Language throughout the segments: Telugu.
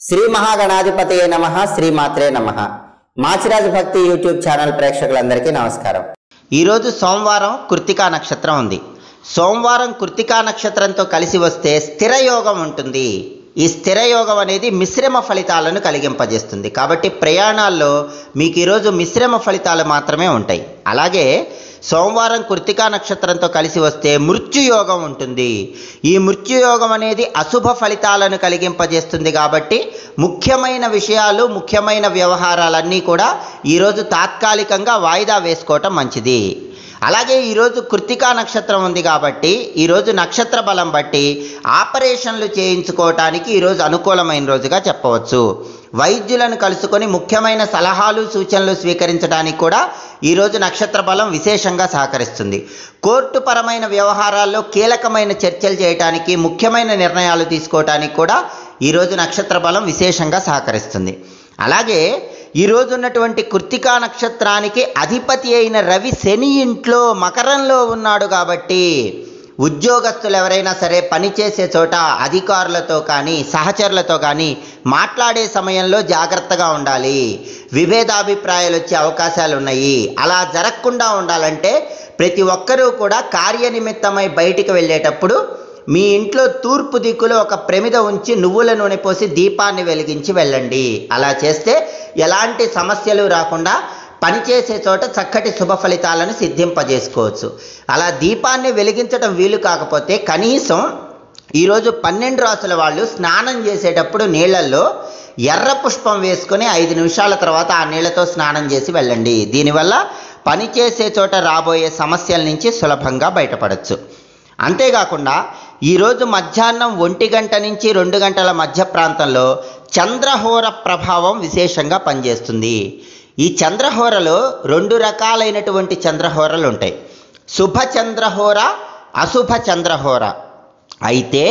శ్రీ మహాగణాధిపతయే నమ శ్రీమాత్రే నమ మాచిరాజు భక్తి యూట్యూబ్ ఛానల్ ప్రేక్షకులందరికీ నమస్కారం ఈరోజు సోమవారం కృత్తికా నక్షత్రం ఉంది సోమవారం కృత్తికా నక్షత్రంతో కలిసి వస్తే స్థిర యోగం ఉంటుంది ఈ స్థిర యోగం అనేది మిశ్రమ ఫలితాలను కలిగింపజేస్తుంది కాబట్టి ప్రయాణాల్లో మీకు ఈరోజు మిశ్రమ ఫలితాలు మాత్రమే ఉంటాయి అలాగే సోమవారం కృత్తికా నక్షత్రంతో కలిసి వస్తే మృత్యుయోగం ఉంటుంది ఈ మృత్యుయోగం అనేది అశుభ ఫలితాలను కలిగింపజేస్తుంది కాబట్టి ముఖ్యమైన విషయాలు ముఖ్యమైన వ్యవహారాలన్నీ కూడా ఈరోజు తాత్కాలికంగా వాయిదా వేసుకోవటం మంచిది అలాగే ఈరోజు కృత్తికా నక్షత్రం ఉంది కాబట్టి ఈరోజు నక్షత్ర బలం బట్టి ఆపరేషన్లు చేయించుకోవటానికి ఈరోజు అనుకూలమైన రోజుగా చెప్పవచ్చు వైద్యులను కలుసుకొని ముఖ్యమైన సలహాలు సూచనలు స్వీకరించడానికి కూడా ఈరోజు నక్షత్ర బలం విశేషంగా సహకరిస్తుంది కోర్టు పరమైన వ్యవహారాల్లో కీలకమైన చర్చలు చేయడానికి ముఖ్యమైన నిర్ణయాలు తీసుకోవటానికి కూడా ఈరోజు నక్షత్ర బలం విశేషంగా సహకరిస్తుంది అలాగే ఈరోజు ఉన్నటువంటి కృత్తికా నక్షత్రానికి అధిపతి అయిన రవి శని ఇంట్లో మకరంలో ఉన్నాడు కాబట్టి ఉద్యోగస్తులు ఎవరైనా సరే పనిచేసే చోట అధికారులతో కానీ సహచరులతో కానీ మాట్లాడే సమయంలో జాగ్రత్తగా ఉండాలి విభేదాభిప్రాయాలు వచ్చే అవకాశాలు ఉన్నాయి అలా జరగకుండా ఉండాలంటే ప్రతి ఒక్కరూ కూడా కార్యనిమిత్తమై బయటికి వెళ్ళేటప్పుడు మీ ఇంట్లో తూర్పు దిక్కులో ఒక ప్రమిద ఉంచి నువ్వుల నూనె పోసి దీపాన్ని వెలిగించి వెళ్ళండి అలా చేస్తే ఎలాంటి సమస్యలు రాకుండా పనిచేసే చోట చక్కటి శుభ ఫలితాలను సిద్ధింపజేసుకోవచ్చు అలా దీపాన్ని వెలిగించడం వీలు కాకపోతే కనీసం ఈరోజు పన్నెండు రాసుల వాళ్ళు స్నానం చేసేటప్పుడు నీళ్ళల్లో ఎర్ర పుష్పం వేసుకొని ఐదు నిమిషాల తర్వాత ఆ నీళ్ళతో స్నానం చేసి వెళ్ళండి దీనివల్ల పనిచేసే చోట రాబోయే సమస్యల నుంచి సులభంగా బయటపడవచ్చు అంతేకాకుండా ఈరోజు మధ్యాహ్నం ఒంటి గంట నుంచి రెండు గంటల మధ్య ప్రాంతంలో చంద్రహోర ప్రభావం విశేషంగా పనిచేస్తుంది ఈ చంద్రహోరలో రెండు రకాలైనటువంటి చంద్రహోరలు ఉంటాయి శుభ చంద్రహోర అశుభ చంద్రహోర అయితే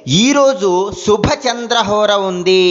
ఈరోజు శుభ చంద్రహోర ఉంది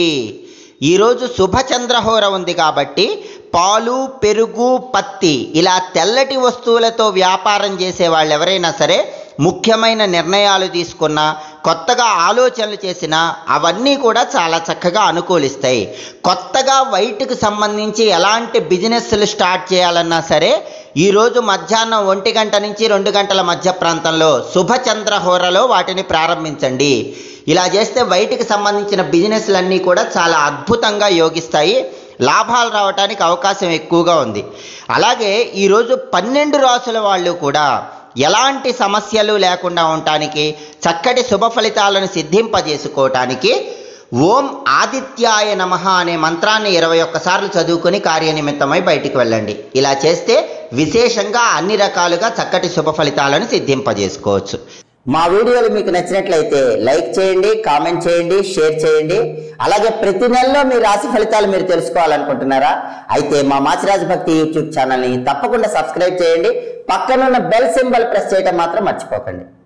ఈరోజు శుభ చంద్రహోర ఉంది కాబట్టి పాలు పెరుగు పత్తి ఇలా తెల్లటి వస్తువులతో వ్యాపారం చేసే వాళ్ళు ఎవరైనా సరే ముఖ్యమైన నిర్ణయాలు తీసుకున్నా కొత్తగా ఆలోచనలు చేసినా అవన్నీ కూడా చాలా చక్కగా అనుకూలిస్తాయి కొత్తగా వైట్కి సంబంధించి ఎలాంటి బిజినెస్లు స్టార్ట్ చేయాలన్నా సరే ఈరోజు మధ్యాహ్నం ఒంటి గంట నుంచి రెండు గంటల మధ్య ప్రాంతంలో శుభ చంద్రహోరలో వాటిని ప్రారంభించండి ఇలా చేస్తే వైట్కి సంబంధించిన బిజినెస్లన్నీ కూడా చాలా అద్భుతంగా యోగిస్తాయి లాభాలు రావడానికి అవకాశం ఎక్కువగా ఉంది అలాగే ఈరోజు పన్నెండు రాసుల వాళ్ళు కూడా ఎలాంటి సమస్యలు లేకుండా ఉండటానికి చక్కటి శుభ ఫలితాలను సిద్ధింపజేసుకోవటానికి ఓం ఆదిత్యాయ నమ అనే మంత్రాన్ని ఇరవై ఒక్కసార్లు చదువుకొని కార్యనిమిత్తమై బయటికి వెళ్ళండి ఇలా చేస్తే విశేషంగా అన్ని రకాలుగా చక్కటి శుభ ఫలితాలను సిద్ధింపజేసుకోవచ్చు మా వీడియోలు మీకు నచ్చినట్లయితే లైక్ చేయండి కామెంట్ చేయండి షేర్ చేయండి అలాగే ప్రతి నెలలో మీ రాశి ఫలితాలు మీరు తెలుసుకోవాలనుకుంటున్నారా అయితే మా మాచిరాజు భక్తి యూట్యూబ్ ఛానల్ని తప్పకుండా సబ్స్క్రైబ్ చేయండి పక్కనున్న బెల్ సింబల్ ప్రెస్ చేయడం మాత్రం మర్చిపోకండి